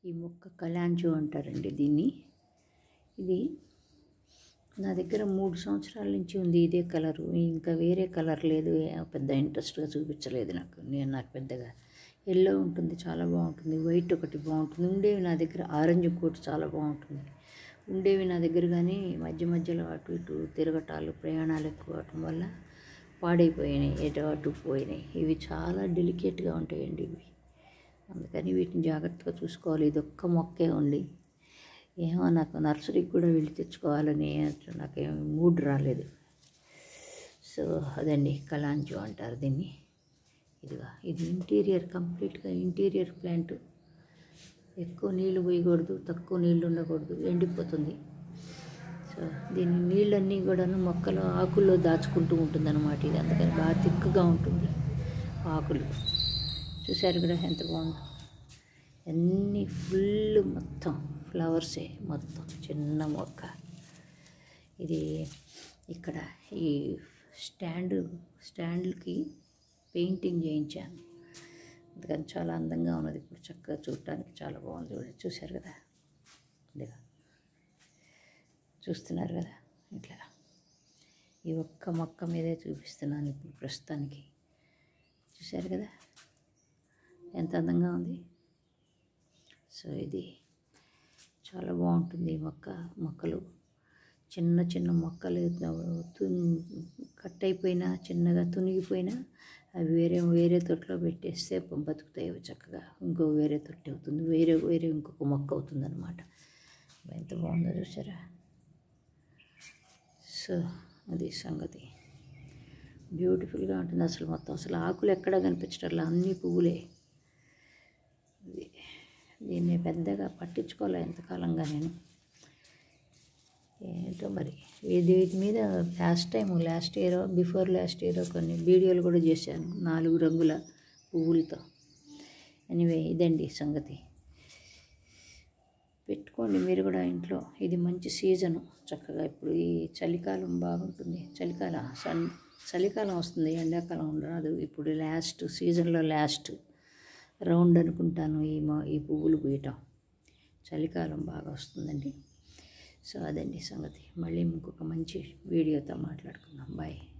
ఈ మొక్క కలాంచు అంటారండి దీన్ని ఇది నా దగ్గర మూడు సంవత్సరాల నుంచి ఉంది ఇదే కలరు ఇంకా వేరే కలర్ లేదు ఏ- పెద్ద ఇంట్రెస్ట్గా చూపించలేదు నాకు నేను నాకు పెద్దగా ఎల్లో ఉంటుంది చాలా బాగుంటుంది వైట్ ఒకటి బాగుంటుంది ఉండేవి నా దగ్గర ఆరెంజ్ కోట్ చాలా బాగుంటుంది ఉండేవి నా దగ్గర కానీ మధ్య మధ్యలో అటు ఇటు తిరగటాలు ప్రయాణాలు ఎక్కువ అవటం వల్ల పాడైపోయినాయి ఎటు అటు పోయినాయి ఇవి చాలా డెలికేట్గా ఉంటాయండి ఇవి అందుకని వీటిని జాగ్రత్తగా చూసుకోవాలి ఇది ఒక్క మొక్కే ఉంది ఏమో నాకు నర్సరీకి కూడా వెళ్ళి తెచ్చుకోవాలని అట్లా నాకేం మూడ్ రాలేదు సో అదండి కలాంజు అంటారు దీన్ని ఇదిగా ఇది ఇంటీరియర్ కంప్లీట్గా ఇంటీరియర్ ప్లాంట్ ఎక్కువ నీళ్లు పోయకూడదు తక్కువ నీళ్లు ఉండకూడదు ఎండిపోతుంది సో దీని నీళ్ళన్నీ కూడాను మొక్కలు ఆకుల్లో దాచుకుంటూ ఉంటుంది అనమాట ఇది అందుకని బాగా తిక్కుగా ఉంటుంది ఆకులు చూశారు కూడా ఎంత బాగుందో అన్నీ ఫుల్ మొత్తం ఫ్లవర్సే మొత్తం చిన్న మొక్క ఇది ఇక్కడ ఈ స్టాండ్ స్టాండ్కి పెయింటింగ్ చేయించాను అందుకని చాలా అందంగా ఉన్నది ఇప్పుడు చక్కగా చూడటానికి చాలా బాగుంది చూడండి చూశారు కదా ఇదిగా చూస్తున్నారు కదా ఇట్లా ఈ ఒక్క మొక్క మీదే చూపిస్తున్నాను ఇప్పుడు ప్రస్తుతానికి చూశారు కదా ఎంత అందంగా ఉంది సో ఇది చాలా బాగుంటుంది ఈ మొక్క మొక్కలు చిన్న చిన్న మొక్కలు తున్- కట్ అయిపోయినా చిన్నగా తునిగిపోయినా అవి వేరే వేరే తొట్టులో పెట్టేస్తే బతుకుతాయి అవి చక్కగా ఇంకో వేరే తొట్టి అవుతుంది వేరే వేరే ఇంకొక మొక్క అవుతుంది అనమాట ఎంత బాగుందో చూసారా సో అది సంగతి బ్యూటిఫుల్గా ఉంటుంది అసలు మొత్తం అసలు ఆకులు ఎక్కడా కనిపించట్లా అన్ని పువ్వులే ఇది దీన్ని పెద్దగా పట్టించుకోలే ఎంతకాలంగా నేను ఏంటో మరి ఇది వీటి మీద last time last year before last year కొన్ని వీడియోలు కూడా చేశాను నాలుగు రంగుల పువ్వులతో ఎనివే ఇదండి సంగతి పెట్టుకోండి మీరు కూడా ఇంట్లో ఇది మంచి సీజను చక్కగా ఇప్పుడు ఈ చలికాలం బాగుంటుంది చలికాలం సన్ చలికాలం వస్తుంది ఎండాకాలం రాదు ఇప్పుడు లాస్ట్ సీజన్లో లాస్ట్ రౌండ్ అనుకుంటాను ఈ మా ఈ పువ్వులు పూయటం చలికాలం బాగా వస్తుందండి సో అదండి సంగతి మళ్ళీ ఇంకొక మంచి వీడియోతో మాట్లాడుకుందాం బాయ్